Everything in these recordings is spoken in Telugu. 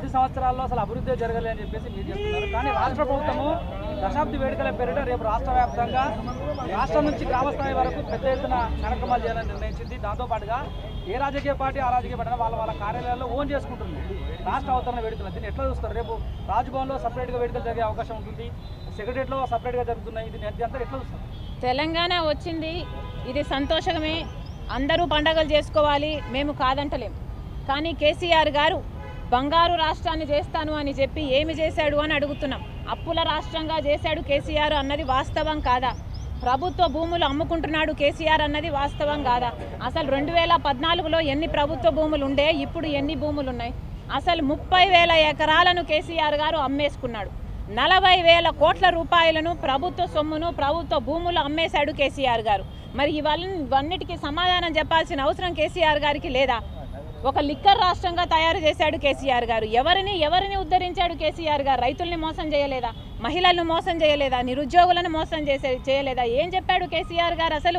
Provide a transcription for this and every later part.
పది సంవత్సరాల్లో అసలు అభివృద్ధి జరగలేదు అని చెప్పేసి మీరు చెప్తున్నారు కానీ రాష్ట్ర ప్రభుత్వము దశాబ్ది వేడుకల పేరిట రేపు రాష్ట్ర వ్యాప్తంగా రాష్ట్రం నుంచి గ్రామ స్థాయి వరకు పెద్ద ఎత్తున కార్యక్రమాలు చేయాలని నిర్ణయించింది దాంతోపాటుగా ఏ రాజకీయ పార్టీ ఆ రాజకీయ పార్టీ వాళ్ళ వాళ్ళ కార్యాలయాల్లో ఓన్ చేసుకుంటుంది రాష్ట్ర అవతరణ వేడుకలు దీన్ని ఎట్లా చూస్తారు రేపు రాజ్భవన్లో సపరేట్గా వేడుకలు జరిగే అవకాశం ఉంటుంది సెక్రటరియట్లో సపరేట్గా జరుగుతున్నాయి ఇది అంతా ఎట్లా చూస్తారు తెలంగాణ వచ్చింది ఇది సంతోషమే అందరూ పండగలు చేసుకోవాలి మేము కాదంటలేం కానీ కేసీఆర్ గారు బంగారు రాష్ట్రాన్ని చేస్తాను అని చెప్పి ఏమి చేశాడు అని అడుగుతున్నాం అప్పుల రాష్ట్రంగా చేశాడు కేసీఆర్ అన్నది వాస్తవం కాదా ప్రభుత్వ భూములు అమ్ముకుంటున్నాడు కేసీఆర్ అన్నది వాస్తవం కాదా అసలు రెండు వేల పద్నాలుగులో ఎన్ని ప్రభుత్వ భూములు ఉండే ఇప్పుడు ఎన్ని భూములు ఉన్నాయి అసలు ముప్పై వేల ఎకరాలను కేసీఆర్ గారు అమ్మేసుకున్నాడు నలభై వేల కోట్ల రూపాయలను ప్రభుత్వ సొమ్మును ప్రభుత్వ భూములు అమ్మేశాడు కేసీఆర్ గారు మరి ఇవన్నీ ఇవన్నిటికీ సమాధానం చెప్పాల్సిన అవసరం కేసీఆర్ గారికి లేదా ఒక లిక్కర్ రాష్ట్రంగా తయారు చేశాడు కేసీఆర్ గారు ఎవరిని ఎవరిని ఉద్ధరించాడు కేసీఆర్ గారు రైతుల్ని మోసం చేయలేదా మహిళలను మోసం చేయలేదా నిరుద్యోగులను మోసం చేసే చేయలేదా ఏం చెప్పాడు కేసీఆర్ గారు అసలు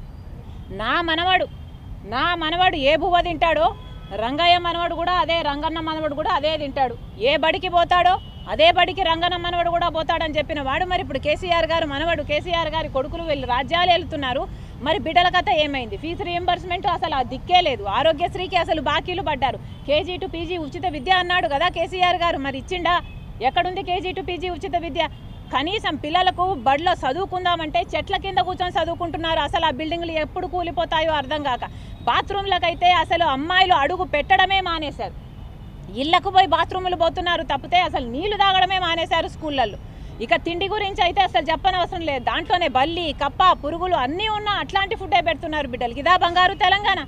నా మనవడు నా మనవడు ఏ బువ్వ తింటాడో రంగయ్య మనవడు కూడా అదే రంగన్న మనవడు కూడా అదే తింటాడు ఏ బడికి పోతాడో అదే బడికి రంగన్న మనవడు కూడా పోతాడని చెప్పిన వాడు మరి ఇప్పుడు కేసీఆర్ గారు మనవడు కేసీఆర్ గారి కొడుకులు వెళ్ళి రాజ్యాలు వెళ్తున్నారు మరి బిడ్డల కథ ఏమైంది ఫీజు రియంబర్స్మెంట్ అసలు ఆ దిక్కే లేదు ఆరోగ్యశ్రీకి అసలు బాకీలు పడ్డారు కేజీ టు పీజీ ఉచిత విద్య అన్నాడు కదా కేసీఆర్ గారు మరి ఇచ్చిండా ఎక్కడుంది కేజీ టు పీజీ ఉచిత విద్య కనీసం పిల్లలకు బడిలో చదువుకుందామంటే చెట్ల కింద కూర్చొని చదువుకుంటున్నారు అసలు ఆ బిల్డింగ్లు ఎప్పుడు కూలిపోతాయో అర్థం కాక బాత్రూమ్లకైతే అసలు అమ్మాయిలు అడుగు పెట్టడమే మానేశారు ఇళ్ళకు పోయి బాత్రూములు పోతున్నారు తప్పితే అసలు నీళ్లు తాగడమే మానేశారు స్కూళ్ళల్లో ఇక తిండి గురించి అయితే అసలు చెప్పనవసరం లేదు దాంట్లోనే బల్లి కప్ప పురుగులు అన్నీ ఉన్నా అట్లాంటి ఫుడ్డే పెడుతున్నారు బిడ్డలకి ఇదా బంగారు తెలంగాణ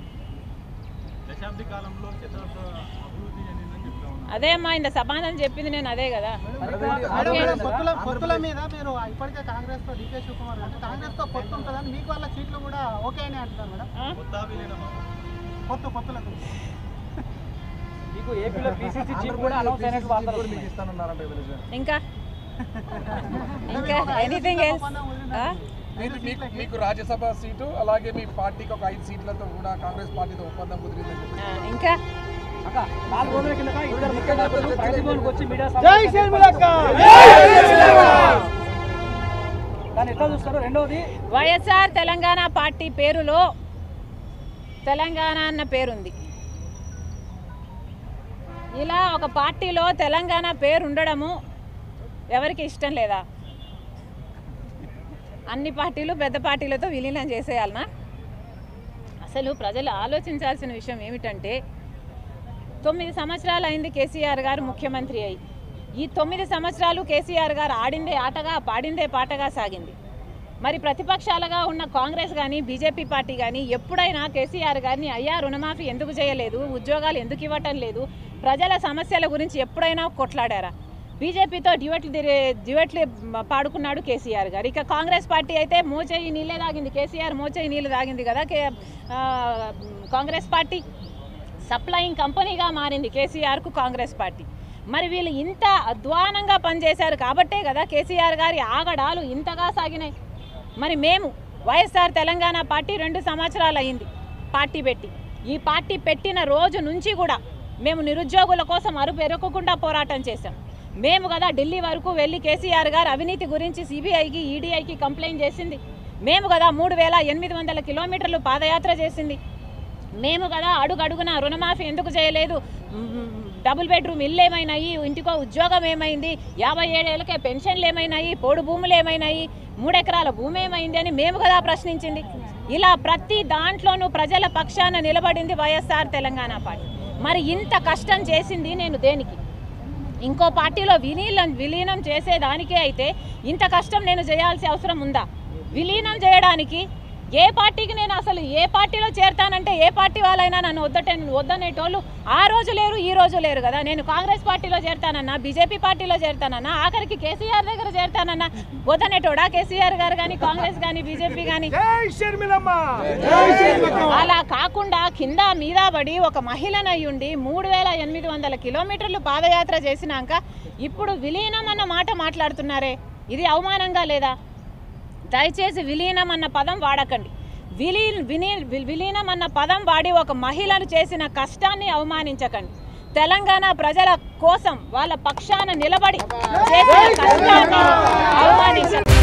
దశాబ్ది కాలంలో శతాబ్ద అభివృద్ధి చెందిందని చెప్తా ఉన్నారు అదే అమ్మా ఇంత సమాధానం చెప్పింది నేను అదే కదా మేడం, మేడం, పొత్తుల పొత్తుల మీద మీరు ఇప్పటికే కాంగ్రెస్ తో డీకే శివకుమార్ అంటే కాంగ్రెస్ తో పొత్తు ఉంటుందని మీకు వాళ్ళ సీట్లు కూడా ఓకే అని అంటున్నారు మేడం ఆ? కొత్త విలీనమా పొత్తు పొత్తులకు మీకు ఏపీలో పీసీసీ చీఫ్ కూడా అనౌన్స్ అయినట్టు వార్తలు వస్తున్నాయి. ఇంకా ఇంకా ఎనీథింగ్ ఎల్స్ మీకు- మీకు మీకు రాజ్యసభ సీటు అలాగే మీ పార్టీకి ఒక ఐదు సీట్లతో కూడా కాంగ్రెస్ పార్టీతో ఒప్పందం కుదిరిందని చెప్పి ఇంకా అక్క నాలుగు రోజుల కిందట ఇద్దరు ముఖ్య నాయకులు ప్రగతి భవన్కి వచ్చి మీడియా దాన్ని ఎట్లా చూస్తారు రెండవది వైఎస్ఆర్ తెలంగాణ పార్టీ పేరులో తెలంగాణ అన్న పేరుంది ఇలా ఒక పార్టీలో తెలంగాణ పేరు ఉండడము ఎవరికి ఇష్టం లేదా అన్ని పార్టీలు పెద్ద పార్టీలతో విలీనం చేసేయాలనా అసలు ప్రజలు ఆలోచించాల్సిన విషయం ఏమిటంటే తొమ్మిది సంవత్సరాలు అయింది కేసీఆర్ గారు ముఖ్యమంత్రి అయి ఈ తొమ్మిది సంవత్సరాలు కేసీఆర్ గారు ఆడిందే ఆటగా పాడిందే పాటగా సాగింది మరి ప్రతిపక్షాలుగా ఉన్న కాంగ్రెస్ కానీ బీజేపీ పార్టీ కానీ ఎప్పుడైనా కేసీఆర్ గారిని అయ్యా రుణమాఫీ ఎందుకు చేయలేదు ఉద్యోగాలు ఎందుకు ఇవ్వటం లేదు ప్రజల సమస్యల గురించి ఎప్పుడైనా కొట్లాడారా బీజేపీతో డ్యూయట్లు తిరి- డ్యూయట్లు పాడుకున్నాడు కేసీఆర్ గారు ఇక కాంగ్రెస్ పార్టీ అయితే మోచేయి నీళ్ళే తాగింది కేసీఆర్ మోచేయి నీళ్ళు తాగింది కదా కే ఆ, కాంగ్రెస్ పార్టీ సప్లయింగ్ కంపెనీగా మారింది కేసీఆర్కు కాంగ్రెస్ పార్టీ మరి వీళ్ళు ఇంత అధ్వానంగా పనిచేశారు కాబట్టే కదా కేసీఆర్ గారి ఆగడాలు ఇంతగా సాగినాయి మరి మేము వైఎస్ఆర్ తెలంగాణ పార్టీ రెండు సంవత్సరాలు అయింది పార్టీ పెట్టి ఈ పార్టీ పెట్టిన రోజు నుంచి కూడా మేము నిరుద్యోగుల కోసం అరుపు ఎరగకుండా పోరాటం చేశాం మేము కదా ఢిల్లీ వరకు వెళ్ళి కేసీఆర్ గారు అవినీతి గురించి సిబిఐకి ఈడీఐకి కంప్లైంట్ చేసింది మేము కదా మూడు వేల ఎనిమిది వందల కిలోమీటర్లు పాదయాత్ర చేసింది మేము కదా అడుగడుగున రుణమాఫీ ఎందుకు చేయలేదు మ్మ్, డబుల్ బెడ్రూమ్ ఇల్లు ఏమైనాయి ఇంటికో ఉద్యోగం ఏమైంది యాభై ఏడేళ్ళకే పెన్షన్లు ఏమైనాయి పోడు భూములు ఏమైనాయి మూడెకరాల భూమి ఏమైంది అని మేము కదా ప్రశ్నించింది ఇలా ప్రతి దాంట్లోనూ ప్రజల పక్షాన నిలబడింది వైఎస్ఆర్ తెలంగాణ పార్టీ మరి ఇంత కష్టం చేసింది నేను దేనికి ఇంకో పార్టీలో విలీనం విలీనం చేసేదానికే అయితే ఇంత కష్టం నేను చేయాల్సిన అవసరం ఉందా విలీనం చేయడానికి ఏ పార్టీకి నేను అసలు ఏ పార్టీలో చేరతానంటే ఏ పార్టీ వాళ్ళైనా నన్ను వద్దటే వద్దనేటోళ్ళు ఆ రోజు లేరు ఈ రోజు లేరు కదా నేను కాంగ్రెస్ పార్టీలో చేరతానన్నా బీజేపీ పార్టీలో చేరతానన్నా ఆఖరికి కేసీఆర్ దగ్గర చేరతానన్నా వద్దనేటోడా కేసీఆర్ గారు కానీ కాంగ్రెస్ కానీ బీజేపీ కానీ అలా కాకుండా కింద మీద పడి ఒక మహిళనయ్యుండి మూడు వేల ఎనిమిది వందల కిలోమీటర్లు పాదయాత్ర చేసినాక ఇప్పుడు విలీనం అన్న మాట మాట్లాడుతున్నారే ఇది అవమానంగా లేదా దయచేసి విలీనం అన్న పదం వాడకండి విలీ వినీ విలీనం అన్న పదం వాడి ఒక మహిళను చేసిన కష్టాన్ని అవమానించకండి తెలంగాణ ప్రజల కోసం వాళ్ళ పక్షాన నిలబడి చేసిన కష్టాన్ని అవమానించారు